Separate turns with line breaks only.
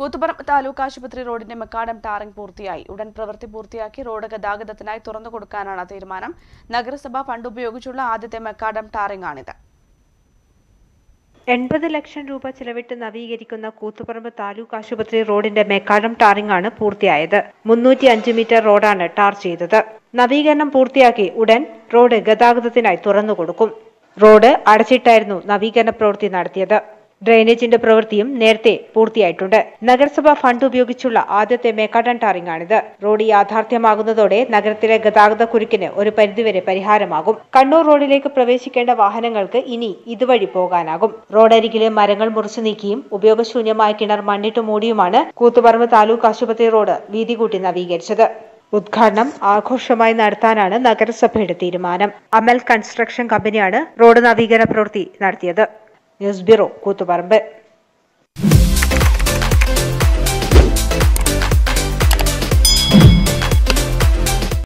കൂത്തുപറമ്പ് താലൂക്ക് ആശുപത്രി റോഡിന്റെ മക്കാടം ടാറിംഗ് പൂർത്തിയായി ഉടൻ പ്രവൃത്തി പൂർത്തിയാക്കി റോഡ് ഗതാഗതത്തിനായി തുറന്നു കൊടുക്കാനാണ് തീരുമാനം നഗരസഭ ഫണ്ട് ഉപയോഗിച്ചുള്ള ആദ്യത്തെ മക്കാടം ടാറിംഗ് ആണിത്
എൺപത് ലക്ഷം രൂപ ചെലവിട്ട് നവീകരിക്കുന്ന കൂത്തുപറമ്പ് താലൂക്ക് ആശുപത്രി റോഡിന്റെ മേക്കാടം ടാറിംഗ് ആണ് പൂർത്തിയായത് മുന്നൂറ്റി അഞ്ച് മീറ്റർ റോഡാണ് ടാർ ചെയ്തത് നവീകരണം പൂർത്തിയാക്കി ഉടൻ റോഡ് ഗതാഗതത്തിനായി തുറന്നു കൊടുക്കും റോഡ് അടച്ചിട്ടായിരുന്നു നവീകരണ പ്രവൃത്തി നടത്തിയത് ഡ്രെയിനേജിന്റെ പ്രവൃത്തിയും നേരത്തെ പൂർത്തിയായിട്ടുണ്ട് നഗരസഭ ഫണ്ട് ഉപയോഗിച്ചുള്ള ആദ്യത്തെ മേക്കാടൻ ടാറിംഗ് ആണിത് റോഡ് യാഥാർത്ഥ്യമാകുന്നതോടെ നഗരത്തിലെ ഗതാഗത കുരുക്കിന് ഒരു പരിധിവരെ പരിഹാരമാകും കണ്ണൂർ റോഡിലേക്ക് പ്രവേശിക്കേണ്ട വാഹനങ്ങൾക്ക് ഇനി ഇതുവഴി പോകാനാകും റോഡരികിലെ മരങ്ങൾ മുറിച്ചു നീക്കിയും ഉപയോഗശൂന്യമായ കിണർ മണ്ണിട്ട് മൂടിയുമാണ് കൂത്തുപറമ്പ് താലൂക്ക് ആശുപത്രി റോഡ് വീതി കൂട്ടി നവീകരിച്ചത് ഉദ്ഘാടനം ആഘോഷമായി നടത്താനാണ് നഗരസഭയുടെ തീരുമാനം അമൽ കൺസ്ട്രക്ഷൻ കമ്പനിയാണ് റോഡ് നവീകരണ പ്രവൃത്തി നടത്തിയത് ന്യൂസ് ബ്യൂറോ കൂത്തുപറമ്പ്